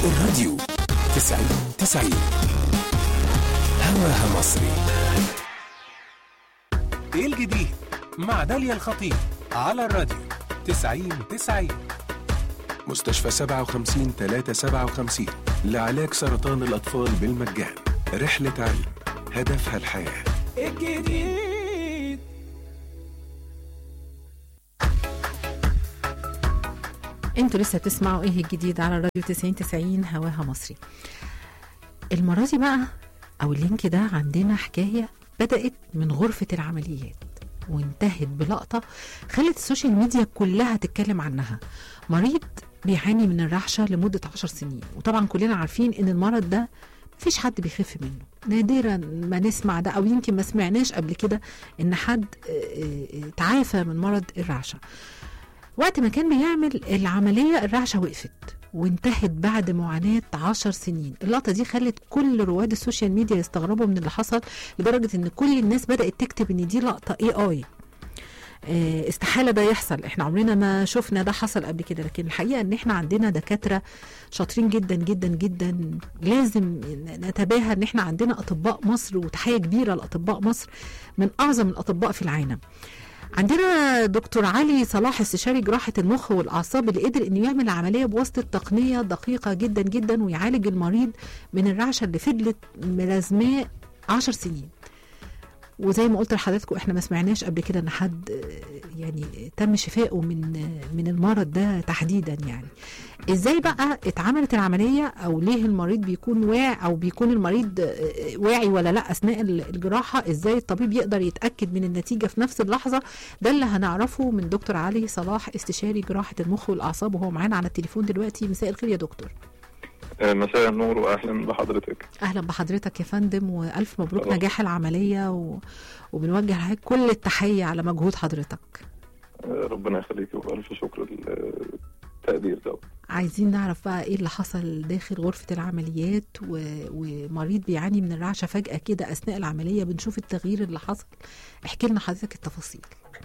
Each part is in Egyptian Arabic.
الراديو تسعين تسعين هواها مصري ايه الجديد مع داليا الخطيب على الراديو تسعين تسعين مستشفى 57 357 لعلاج سرطان الأطفال بالمجان رحلة علم هدفها الحياة الجديد انتوا لسه بتسمعوا ايه الجديد على الراديو 90 90 هواها مصري المرة دي بقى او اللينك ده عندنا حكاية بدأت من غرفة العمليات وانتهت بلقطة خلت السوشيال ميديا كلها تتكلم عنها مريض بيعاني من الرعشة لمدة عشر سنين وطبعا كلنا عارفين ان المرض ده مفيش حد بيخف منه نادرا ما نسمع ده او يمكن ما سمعناش قبل كده ان حد آه، آه، تعافى من مرض الرعشة وقت ما كان بيعمل العملية الرعشة وقفت وانتهت بعد معاناة عشر سنين اللقطة دي خلت كل رواد السوشيال ميديا يستغربوا من اللي حصل لدرجة ان كل الناس بدأت تكتب ان دي لقطة اي اي آه، استحالة ده يحصل احنا عمرنا ما شفنا ده حصل قبل كده لكن الحقيقة ان احنا عندنا دكاترة شاطرين جدا جدا جدا لازم نتباهى ان احنا عندنا اطباء مصر وتحية كبيرة لاطباء مصر من اعظم الاطباء في العالم عندنا دكتور علي صلاح استشاري جراحة المخ والأعصاب اللي قدر إنه يعمل عملية بواسطة تقنية دقيقة جدا جدا ويعالج المريض من الرعشة اللي فضلت ملازماه عشر سنين وزي ما قلت لحضراتكم احنا ما سمعناش قبل كده ان حد آه، يعني تم شفائه من آه، من المرض ده تحديدا يعني ازاي بقى اتعملت العمليه او ليه المريض بيكون واعي او بيكون المريض آه، واعي ولا لا اثناء ال- الجراحه ازاي الطبيب يقدر يتاكد من النتيجه في نفس اللحظه ده اللي هنعرفه من دكتور علي صلاح استشاري جراحه المخ والاعصاب وهو معانا على التليفون دلوقتي مساء الخير يا دكتور آه، مساء النور واهلا بحضرتك اهلا بحضرتك يا فندم والف مبروك الله. نجاح العمليه و... وبنوجه لحضرتك كل التحيه على مجهود حضرتك آه، ربنا يخليك والف شكر التقدير ده عايزين نعرف بقى ايه اللي حصل داخل غرفه العمليات و... ومريض بيعاني من الرعشه فجاه كده اثناء العمليه بنشوف التغيير اللي حصل احكي لنا حضرتك التفاصيل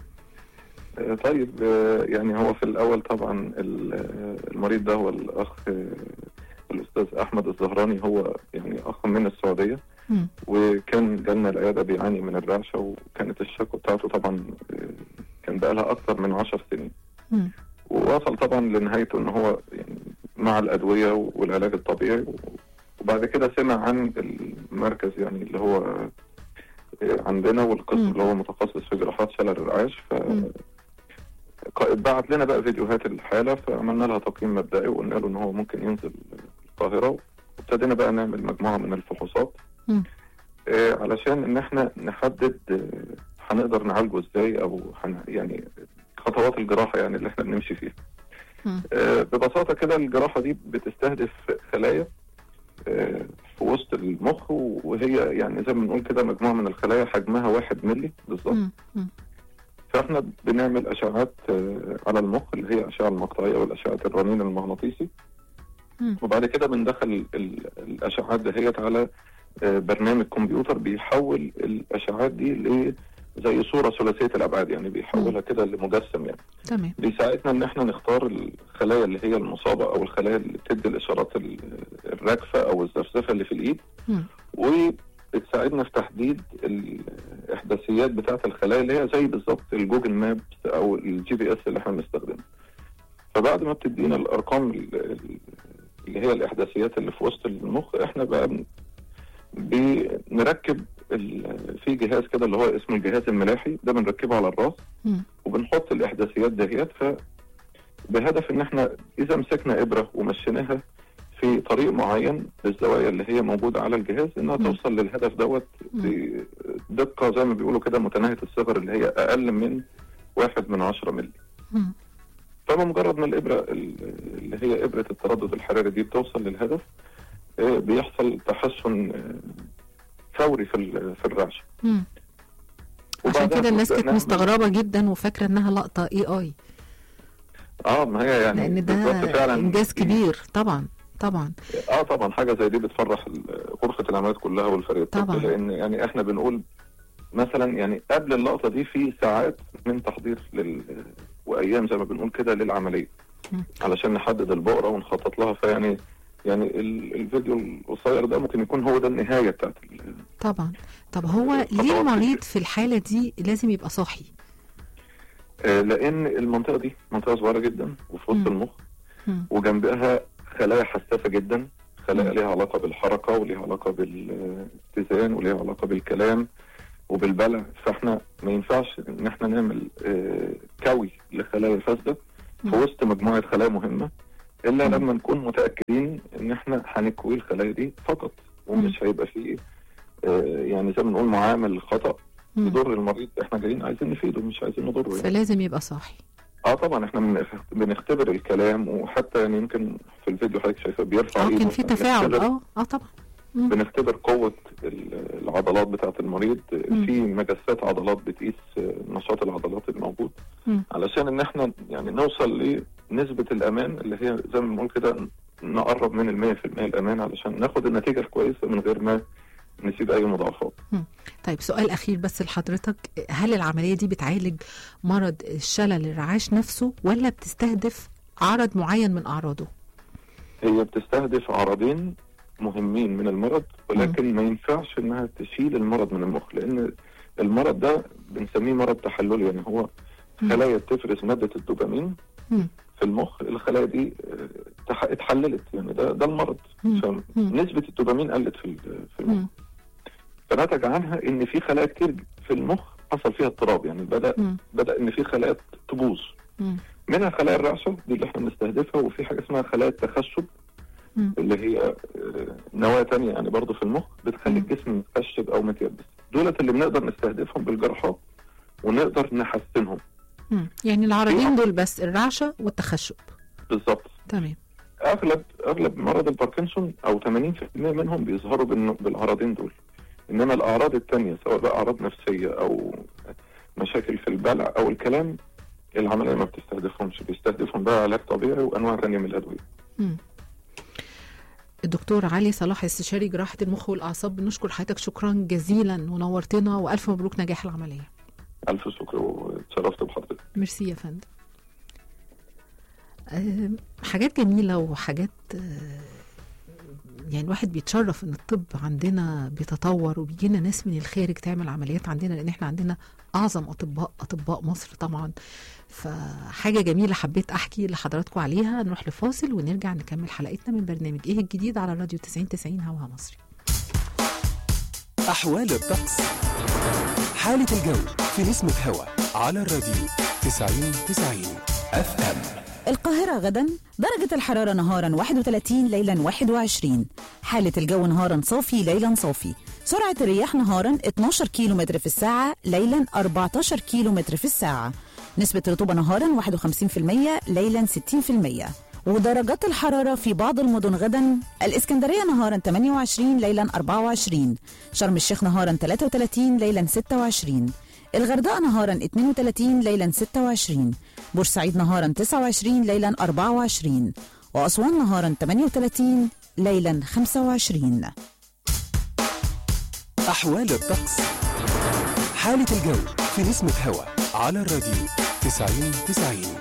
آه، طيب آه، يعني هو في الاول طبعا ال- آه، المريض ده هو الاخ آه، الاستاذ احمد الزهراني هو يعني اخ من السعوديه مم. وكان جالنا العياده بيعاني من الرعشه وكانت الشكوى بتاعته طبعا آه، كان بقالها اكثر من عشر سنين مم. ووصل طبعا لنهايته ان هو يعني مع الادويه والعلاج الطبيعي وبعد كده سمع عن المركز يعني اللي هو عندنا والقسم مم. اللي هو متخصص في جراحات شلل الرعاش ف مم. ق- بعت لنا بقى فيديوهات الحاله فعملنا لها تقييم مبدئي وقلنا له ان هو ممكن ينزل القاهره وابتدينا بقى نعمل مجموعه من الفحوصات مم. آه، علشان ان احنا نحدد آه، هنقدر نعالجه ازاي او هن يعني خطوات الجراحه يعني اللي احنا بنمشي فيها مم. آه، ببساطه كده الجراحه دي بتستهدف خلايا آه، في وسط المخ وهي يعني زي ما بنقول كده مجموعه من الخلايا حجمها واحد ملي بالظبط مم. مم. فاحنا بنعمل اشعات آه، على المخ اللي هي الاشعه المقطعيه والاشعه الرنين المغناطيسي مم. وبعد كده بندخل ال- الاشعات دهيت على آه، برنامج كمبيوتر بيحول الاشعات دي ل زي صوره ثلاثيه الابعاد يعني بيحولها كده لمجسم يعني تمام بيساعدنا ان احنا نختار الخلايا اللي هي المصابه او الخلايا اللي بتدي الاشارات ال- الراكفه او الزفزفه اللي في الايد مم. وبتساعدنا في تحديد الاحداثيات بتاعه الخلايا اللي هي زي بالظبط الجوجل مابس او الجي بي اس اللي احنا بنستخدمه فبعد ما بتدينا الارقام ال- ال- اللي هي الاحداثيات اللي في وسط المخ احنا بقى بن- بنركب ال- في جهاز كده اللي هو اسمه الجهاز الملاحي ده بنركبه على الراس مم. وبنحط الاحداثيات دهيت ف بهدف ان احنا اذا مسكنا ابره ومشيناها في طريق معين بالزوايا اللي هي موجوده على الجهاز انها مم. توصل للهدف دوت مم. بدقه زي ما بيقولوا كده متناهيه الصغر اللي هي اقل من واحد من عشرة ملي مم. فبمجرد ما الابره ال- اللي هي ابره التردد الحراري دي بتوصل للهدف آه، بيحصل تحسن آه، فوري في ال- في الرعشه مم. عشان وبعدها كده الناس بنبدأ كانت نعمل- مستغربه جدا وفاكره انها لقطه اي اي اه ما هي يعني لان ده بالظبط فعلا انجاز كبير طبعا طبعا اه طبعا حاجه زي دي بتفرح ال- غرفه العمليات كلها والفريق الطبي طبعا. لان يعني احنا بنقول مثلا يعني قبل اللقطه دي في ساعات من تحضير لل وايام زي ما بنقول كده للعمليه مم. علشان نحدد البؤره ونخطط لها فيعني يعني ال- الفيديو القصير ده ممكن يكون هو ده النهايه بتاعت ال- طبعا طب هو ليه خطوات المريض كتير. في الحاله دي لازم يبقى صاحي آه، لان المنطقه دي منطقه صغيره جدا وفي وسط مم. المخ مم. وجنبها خلايا حساسه جدا خلايا مم. ليها علاقه بالحركه وليها علاقه بالاتزان وليها علاقه بالكلام وبالبلع فاحنا ما ينفعش ان احنا نعمل آه، كوي لخلايا فاسده في مم. وسط مجموعه خلايا مهمه الا مم. لما نكون متاكدين ان احنا هنكوي الخلايا دي فقط ومش هيبقى فيه آه، يعني زي ما نقول معامل خطا مم. يضر المريض احنا جايين عايزين نفيده مش عايزين نضره يعني. فلازم يبقى صاحي اه طبعا احنا بن- بنختبر الكلام وحتى يعني يمكن في الفيديو حضرتك شايفه بيرفع اه ايده كان في تفاعل بنختبر- اه اه طبعا مم. بنختبر قوه ال- العضلات بتاعه المريض مم. في مجسات عضلات بتقيس نشاط العضلات الموجود مم. علشان ان احنا يعني نوصل لنسبه الامان اللي هي زي ما بنقول كده نقرب من ال 100% الامان علشان ناخد النتيجه الكويسه من غير ما نسيب اي مضاعفات طيب سؤال اخير بس لحضرتك هل العمليه دي بتعالج مرض الشلل الرعاش نفسه ولا بتستهدف عرض معين من اعراضه هي بتستهدف عرضين مهمين من المرض ولكن ما ينفعش انها تشيل المرض من المخ لان المرض ده بنسميه مرض تحللي يعني هو مم. خلايا بتفرز ماده الدوبامين مم. في المخ الخلايا دي آه، تح- اتحللت يعني ده ده المرض مم. فنسبه الدوبامين قلت في ال- في المخ مم. فنتج عنها ان في خلايا كتير في المخ حصل فيها اضطراب يعني بدا مم. بدا ان في خلايا تبوظ مم. منها خلايا الرعشه دي اللي احنا بنستهدفها وفي حاجه اسمها خلايا التخشب مم. اللي هي آه، نواة تانية يعني برضه في المخ بتخلي مم. الجسم متخشب او متيبس دولت اللي بنقدر نستهدفهم بالجراحات ونقدر نحسنهم مم. يعني العرضين دول بس الرعشه والتخشب بالظبط تمام اغلب اغلب مرض الباركنسون او 80% منهم بيظهروا بالن- بالاعراضين دول انما الاعراض التانية سواء بقى اعراض نفسيه او مشاكل في البلع او الكلام العمليه ما بتستهدفهمش بيستهدفهم بقى علاج طبيعي وانواع تانية من الادويه مم. الدكتور علي صلاح استشاري جراحه المخ والاعصاب بنشكر حضرتك شكرا جزيلا ونورتنا والف مبروك نجاح العمليه الف شكر واتشرفت بحضرتك ميرسي يا فندم آم، حاجات جميلة وحاجات آه، يعني الواحد بيتشرف ان الطب عندنا بيتطور وبيجي لنا ناس من الخارج تعمل عمليات عندنا لان احنا عندنا اعظم اطباء اطباء مصر طبعا فحاجه جميله حبيت احكي لحضراتكم عليها نروح لفاصل ونرجع نكمل حلقتنا من برنامج ايه الجديد على الراديو 90 90 هواها مصري أحوال الطقس حالة الجو في نسمة هوا على الراديو 90 90 اف ام القاهرة غدا درجة الحرارة نهارا 31 ليلا 21 حالة الجو نهارا صافي ليلا صافي سرعة الرياح نهارا 12 كيلو متر في الساعة ليلا 14 كيلو متر في الساعة نسبة رطوبة نهارا 51% ليلا 60% ودرجات الحرارة في بعض المدن غدا الإسكندرية نهارا 28 ليلا 24 شرم الشيخ نهارا 33 ليلا 26 الغردقة نهارا 32 ليلا 26 بورسعيد نهارا 29 ليلا 24 وأسوان نهارا 38 ليلا 25 أحوال الطقس حالة الجو في نسمة هوا على الراديو 90 90